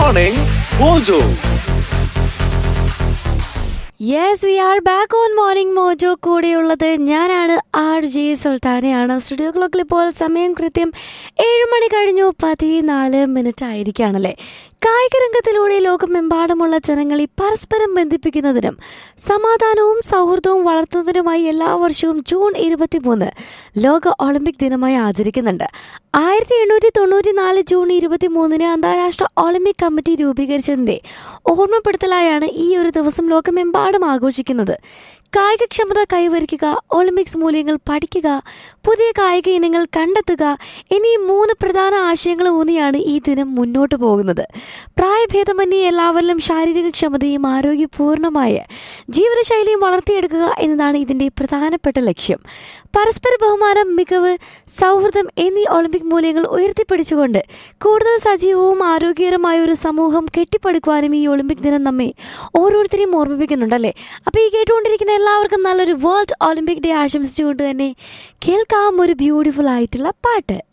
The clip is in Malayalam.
morning Mojo yes we are back on morning Mojo കൂടെയുള്ളത് ഞാനാണ് ആർ ജെ സുൽത്താനയാണ് സ്റ്റുഡിയോ ക്ലോക്കിൽ ഇപ്പോൾ സമയം കൃത്യം ഏഴ് മണി കഴിഞ്ഞു പതിനാല് മിനിറ്റ് ആയിരിക്കുകയാണല്ലേ കായിക രംഗത്തിലൂടെ ലോകമെമ്പാടുമുള്ള ജനങ്ങളെ പരസ്പരം ബന്ധിപ്പിക്കുന്നതിനും സമാധാനവും സൗഹൃദവും വളർത്തുന്നതിനുമായി എല്ലാ വർഷവും ജൂൺ ഇരുപത്തിമൂന്ന് ലോക ഒളിമ്പിക് ദിനമായി ആചരിക്കുന്നുണ്ട് ആയിരത്തി എണ്ണൂറ്റി തൊണ്ണൂറ്റി നാല് ജൂൺ ഇരുപത്തി മൂന്നിന് അന്താരാഷ്ട്ര ഒളിമ്പിക് കമ്മിറ്റി രൂപീകരിച്ചതിന്റെ ഓർമ്മപ്പെടുത്തലായാണ് ഈ ഒരു ദിവസം ലോകമെമ്പാടും ആഘോഷിക്കുന്നത് കായികക്ഷമത കൈവരിക്കുക ഒളിമ്പിക്സ് മൂല്യങ്ങൾ പഠിക്കുക പുതിയ കായിക ഇനങ്ങൾ കണ്ടെത്തുക എന്നീ മൂന്ന് പ്രധാന ആശയങ്ങൾ ഊന്നിയാണ് ഈ ദിനം മുന്നോട്ട് പോകുന്നത് പ്രായഭേദമന്യേ എല്ലാവരിലും ശാരീരിക ക്ഷമതയും ആരോഗ്യപൂർണമായ ജീവിതശൈലിയും വളർത്തിയെടുക്കുക എന്നതാണ് ഇതിന്റെ പ്രധാനപ്പെട്ട ലക്ഷ്യം പരസ്പര ബഹുമാനം മികവ് സൗഹൃദം എന്നീ ഒളിമ്പിക് മൂല്യങ്ങൾ ഉയർത്തിപ്പിടിച്ചുകൊണ്ട് കൂടുതൽ സജീവവും ആരോഗ്യകരമായ ഒരു സമൂഹം കെട്ടിപ്പടുക്കുവാനും ഈ ഒളിമ്പിക് ദിനം നമ്മെ ഓരോരുത്തരെയും ഓർമ്മിപ്പിക്കുന്നുണ്ടല്ലേ അപ്പോൾ ഈ കേട്ടുകൊണ്ടിരിക്കുന്ന എല്ലാവർക്കും നല്ലൊരു വേൾഡ് ഒളിമ്പിക് ഡേ ആശംസിച്ചുകൊണ്ട് തന്നെ കേൾക്കാം ഒരു ബ്യൂട്ടിഫുൾ ആയിട്ടുള്ള പാട്ട്